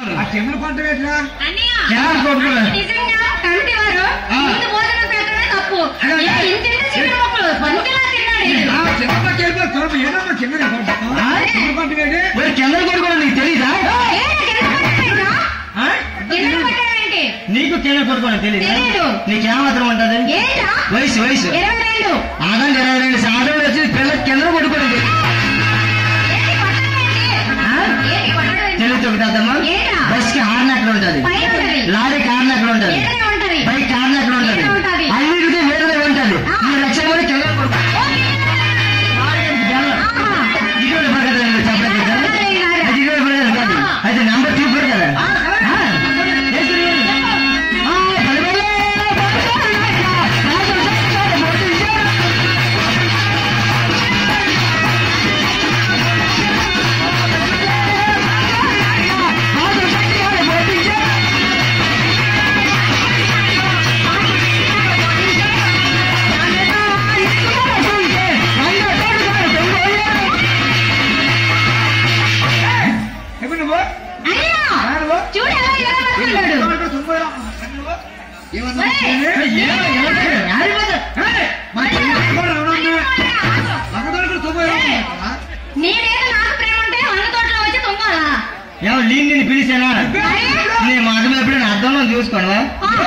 ఆ చెమ్మల పంట వేసినా అన్నయ్య, చాలా కొట్టుకున్నా. నిజంగా కమిటీ వారు ఆ. ముందు భోజనం పెట్టడమే తప్పు అదే. ఏ ఇంత ఇంత చికెన్ ముక్కలు పందిలా తిన్నాడు ఈడు. ఆ చెమ్మల పంట వెళ్ళిపోయి త్వరగా ఏదమ్మా చిన్నది పంట ఆ? చెమ్మల పంట వేసి మరి కింద కొడుకోవడం నీకు తెలీదా ఏ, కింద పడ్డాడేంట్రా? ఆ? కింద పడ్డాడేంటి? నీకు కింద కొడుకోవడం తెలీదా తెలీదు. నీకేమాత్రం ఉంటది ఏంట్రా? వయసు వయసు ఇరవై రెండు. ఆదండి ఇరవై రెండు సాధనలు వచ్చి పిల్ల కింద కొడుకోండి ఏంటి పడ్డాడేంటి? ఆ? ఏంటి పడ్డాడేంటి? తెలియదు ఒకటమ్మా ఏంట్రా? బస్ కి హార్న్ ఎక్కడ ఉంటది పైన ఉంటది. లారీ హార్న్ ఎక్కడ ఉంటది ఏదైనా ఉంటది. బైక్ హార్న్ ఎక్కడ ఉంటది ఏదైనా ఉంటది. అన్నిటికీ వేరే ఉంటది ఆ. ఈ రక్షణ కూడా కింద కొడుకో ఆహా. ఇటువంటి ప్రకారం చెప్పలేదు కదా అది ఇటువంటి ప్రకారం కాదు అది నంబర్ చూపారు కదా ఆ. ఏంటి? ఆ, పదివేలు. ఎప్పుడు నువ్వు అన్నయ్య, ఆ, నువ్వు చూడు ఎలా ఎలా పడుతున్నాడు. ఇక్కడ తుంబోరా. నువ్వు ఏమన్నా ఒరేయ్. చెయ్యి? ఏమో, ఏమో, యారిపోతా? ఏయ్, మా చెయ్యి పట్టుకోరా, అవునన్నా? మగదొరకు కూడా తుంబోరా. ఆ? నీ మీద నాకు ప్రేమ ఉంటే వంగ తోటలో వచ్చి తొంగాలా ఏమో లీన్ నేను పిలిచానా నీ మాటలు ఎప్పుడైనా అర్థంలో చూసుకోవా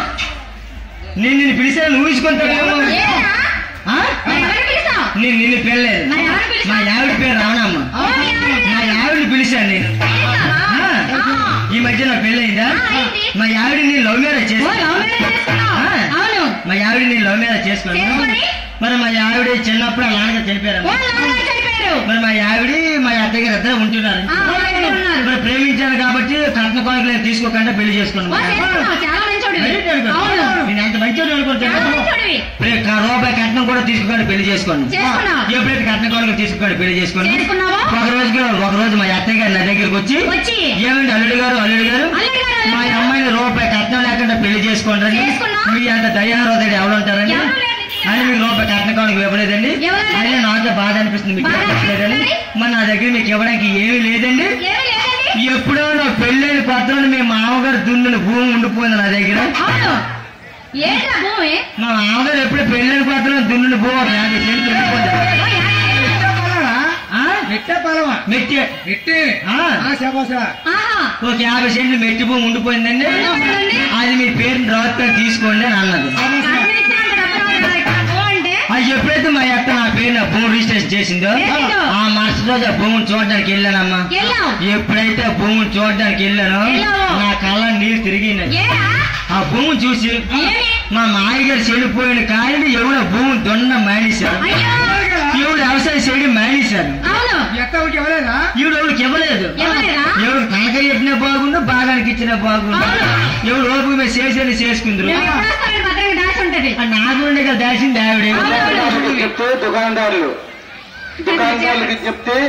నేను నిన్ను పిలిచాను ఊహించుకుంటావేమో ఏరా? ఆ? మరి ఎవరు పిలిచావు? నేను నిన్ను పెళ్ళలేదు మరి ఎవరు పిలిచావు? మా ఆవిడ పేరు రావణమ్మ అవును, ఎవరు? మా ఆవిడని పిలిచాను నేను పిలిచావా? ఆ. ఆ. ఈ మధ్య నా పెళ్ళయిందా ఆ, అయింది. మా ఆవిడ నేను లవ్ మ్యారేజ్ ఓ, చేసుకున్నా లవ్ మ్యారేజ్ చేసుకున్నావు? ఆ. అవును మా ఆవిడ నేను లవ్ మ్యారేజ్ చేసుకున్నాను చేసుకొని? మరి మా ఆవిడ చిన్నప్పుడు ఆ నాన్నగారు ఓ, చనిపోయారు లవ్ మ్యారేజ్ అయిపోయారు. మరి మా ఆవిడ మా అత్తయ్య గారు ఇద్దరు ఉంటున్నారు ఆ, ఇద్దరు ఉన్నారు. మరి ప్రేమించాను కాబట్టి కట్న కోరికలు తీసుకోకుండా పెళ్లి ఓ, చేసుకున్నాను చేసుకున్నావు. చాలా మంచోడివి. అయితే అనుకో. అవును నేను అంత మంచిగా అనుకుంటాను చాలా మంచోడివి. రే- క- రూపాయి కట్నం కూడా తీసుకోండి పెళ్లి చేసుకోండి చేసుకున్నావు. ఎప్పుడైతే కట్నం కూడా తీసుకోండి పెళ్లి చేసుకోండి చేసుకున్నావా? ఒక రోజుకి ఒక రోజు మా అత్తయ్య గారు నా దగ్గరికి వచ్చి వచ్చి ఏమండి అల్లుడు గారు అల్లుడు గారు అల్లుడు గారు, మా అల్లుడు గారు. అమ్మాయిని రూపాయి కట్నం లేకుండా పెళ్లి చేసుకోండి రండి. చేసుకున్నా? మీ అంత దయాహృదయుడు ఎవరు ఉంటారండి ఎవరు లేరు నిజంగా. అని మీకు రూపాయి కట్నం కావడానికి ఇవ్వలేదండి ఇవ్వలేదండి. అయినా నాకే బాధ అనిపిస్తుంది మీకు బాధ ఇవ్వలేదండి అనిపిస్తుంది. మరి నా దగ్గర మీకు ఇవ్వడానికి ఏమీ లేదండి ఏమీ లేదండి. ఎప్పుడో నా పెళ్ళైన కొత్తలో మీ మామగారు దున్నుని భూమి ఉండిపోయింది నా దగ్గర అవును ఏంట్రా భూమి మా మామగారు ఎప్పుడు పెళ్ళైన కొత్తలో దున్నుని భూమి ఒక యాభై సెంట్లు ఉండిపోయింది ఓ, యా- మెట్ట పొలమా? ఆ? మెట్ట పొలమా? మెట్టి మెట్టి ఆ. ఆ, శబాషా. ఆహా ఒక యాభై సెంట్లు మెట్టి భూమి ఉండిపోయిందండి ఉండిపోయిందండి. అది మీ పేరుని రాత్రి తీసుకోండి అని అన్నది కనిపించినంత డబ్బులు ఉన్నాయి ఇక్కడ. ఓ అంటే అది ఎప్పుడైతే మా అత్త నా పేరు నా భూమి రిజిస్ట్రేషన్ చేసిందో చేసిందో. ఆ మరుసటి రోజు ఆ భూమిని చూడడానికి వెళ్ళానమ్మా వెళ్ళావు ఎప్పుడైతే ఆ భూమిని చూడడానికి వెళ్ళానో వెళ్ళావు. నా కళ్ళ నీళ్ళు తిరిగినాయి ఏరా ఆ భూమిని చూసి ఏమి మా మాయగారు చెడిపోయిన కాయలు ఎవడో భూమి దొండ మానేశారు అయ్యో ఎవడు వ్యవసాయం చేయడం మానేశారు అవును మీ అత్త ఊరికి ఇవ్వలేదా ఎవడు ఎవరికి ఇవ్వలేదు ఎవరేరా ఎవడు తనకాయ ఇచ్చినా బాగుండు భాగానికి ఇచ్చినా బాగుండు అవును. ఎవడు ఓపిక మీద చేసేది చేసుకుందరు మేము ఎప్పుడు వస్తామని భద్రంగా దాచి ఉంటది ఆ నాగుండే కదా దాసింది ఆవిడ అవును. చెప్తే దుకాణదారులు దుకాణదారులకి చెప్తే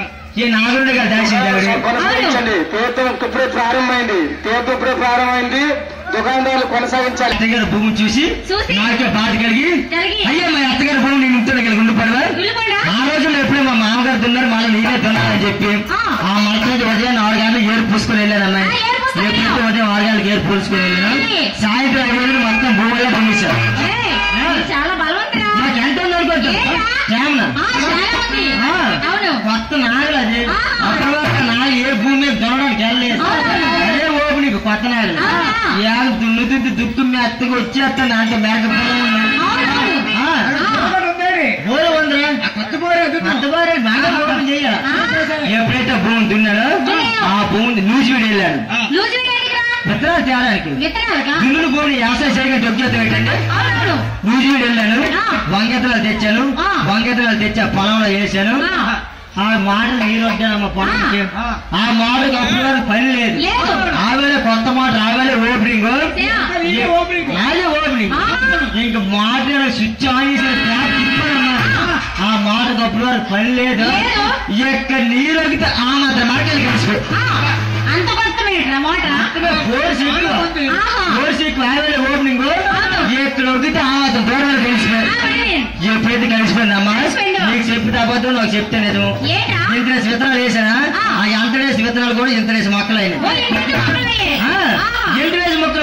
ఈ నాగుండే కదా దాసింది ఆవిడ కొనసాగించండి తీర్థం ఇప్పుడే ప్రారంభమైంది తీర్థం ఇప్పుడే ప్రారంభమైంది దుకాణదారులు కొనసాగించాలి అత్తగారు భూమి చూసి చూసి నాకే బాధ కలిగి కలిగి అయ్యా మా అత్తగారి భూమి నేను ఇంట్లో కలిగి ఉండిపోవా ఉల్లిపోయినా ఆ రోజుల్లో ఎప్పుడే మా మామగారు దున్నారు మళ్ళీ నేనే దున్నానని చెప్పి ఆ. ఆ మరుసటి ఉదయం నాలుగు గంటలకు ఏరు పూసుకొని వెళ్ళానమ్మా ఆ, ఏరు పూసుకొని ఎప్పుడైతే ఉదయం ఆరు గంటలకు ఏరు పూసుకొని వెళ్ళాను వెళ్ళి. సాయంత్రం ఐదు రోజులు మొత్తం భూమిలో పంపించారు ఏయ్, నువ్వు చాలా బలవంతురా నాకు ఎంత ఉంది అనుకోవచ్చు ఏరా? కేమన ఆ, చాలా ఉంది ఆ. అవును కొత్త నాగలు అది ఆ. అప్పటి వరకు నాగలు ఏ భూమి మీద దున్నడానికి వెళ్ళలేదు అవును. అదే ఓపు నీకు కొత్త నాగలు ఆ. ఇవాళ దున్నుతుంటే దుక్కు మెత్తగా వచ్చేస్తాను అంటే మేక పొలం ఉన్నాయి. అవునవును ఆ. పొరపాటు ఉందేంటి? బోరు ఉందిరా ఆ కొత్త బోరే దున్ను. కొత్త బోరే బాగా ఓపెన్ చేయాలి ఆ. ఎప్పుడైతే భూమి దున్నాడో దున్నాడు. ఆ భూమిని నూజివీడు వెళ్ళాడు లూజు వీడేంటిరా విత్తనాలు తేడానికి విత్తనాలుగా దున్నుడు భూమిని వ్యవసాయ చేయగా డొక్కేతం ఏంటంటే అవునవును నూజివీడు వెళ్ళాను ఆ. వంగెత్తనాలు తెచ్చాను ఆ. వంగెత్తనాలు తెచ్చి ఆ పొలంలో వేసాను ఆ. ఆ మాటలు నీరు వచ్చానమ్మ పొలంకి ఆ. ఆ మాటకు అప్పుడు వరకు పని లేదు లేదు. ఆవేళ కొత్త మాట ఆవేళ ఓపెనింగ్ సేనా. ఇదే ఓపెనింగ్. నాదే ఓపెనింగ్ ఆ. ఇంక మాట స్విచ్ ఆన్ చేసిన ట్యాప్ తిప్పానమ్మా ఆ మాటకు అప్పుడు వరకు పని లేదు లేదు. ఎక్కడ నీరు వగితే ఆ మాత్రం మాటలు కలిసిపోయి ఆ, అంత కొత్తమేట్రా మాట ఫోర్స్ ఎక్కువ ఆహా. ఫోర్స్ ఎక్కువ ఆవేళ ఓపెనింగ్ ఎక్కడ వగితే ఆ మాత్రం దూరాలు కలిసిపోయి ఆ, మరి ఎప్పుడైతే కలిసిపోయిందమ్మా కలిసిపోయిందో. నీకు చెప్పితే అబద్ధం నాకు చెప్తే నిజం ఏంటా ఇంత విత్తనాలు వేసానా ఆ. ఆ ఎంత వేసి విత్తనాలు కూడా ఇంత వేసి మొక్కలైన ఓ, ఎన్ని మొక్కలు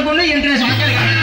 వంకలు ఇంట్రెస్ట్ వంకలు కాదు.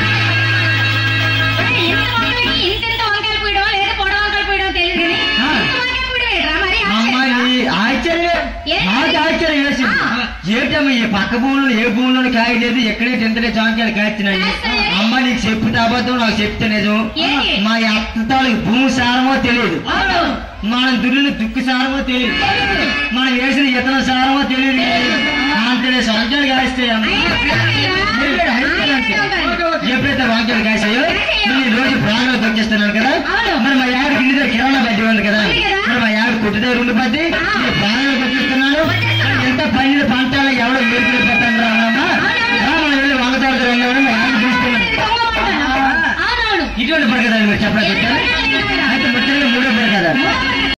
ఒరేయ్, ఇంత వంకలకి ఇంతింత వంకాయలు పూయడం లేదా పొడ వంకాయలు పూయడం తెలియదు కానీ ఆ. ఇంత వంకాయలు పూయడమేట్రా మరి అమ్మాయి ఆశ్చర్యం ఏంటి? నాకు ఆశ్చర్యం వేసింది ఆ. ఏంటమ్మా ఈ పక్క భూములు ఏ భూములను కాయ లేదు ఎక్కడే తింటనే చాంకాయలు కాస్తున్నాయి కాస్తాయి. అమ్మ నీకు చెప్తే అబద్ధం నాకు చెప్తే నిజం ఏంటి? మా అత్త తాలూకు భూమి సారమో తెలియదు అవును. మనం దున్నిన దుక్కు సారమో తెలియదు మనం వేసిన ఇతర సారమో తెలియదు అంతనే సంఖ్యలు కాస్తాయి అమ్మ అయినా వంకాయలు. హైదరాబాద్ అంటే. వంకాయలు. ఎప్పుడైతే వాక్యాలు కాసాయో నేను ఈ రోజు ప్రాణాలు తొక్కిస్తున్నాను కదా అవును. మరి మా యావిడ కింద దగ్గర కిరాణా బడ్డీ ఉంది కదా ఉంది కదా. మరి మా యావిడ కొట్టు దగ్గర ఉండి పద్ది ఆ. నేను ప్రాణాలు తొక్కిస్తున్నాను వచ్చేస్తున్నాను. మరి ఎంత పండిన పంటలు ఎవడో మేలుకుని పెట్టండి రా అమ్మా అవునవును. రా, మనం వెళ్ళి వంగతాడు వెళ్ళామని మా యావిడ చూస్తున్నాను ఇది దొంగ వంకాయలు. అవునవును ఇటువంటి పడకదా మీరు చెప్పలేదు అయితే ముచ్చటగా మూడో పడకదా మూడో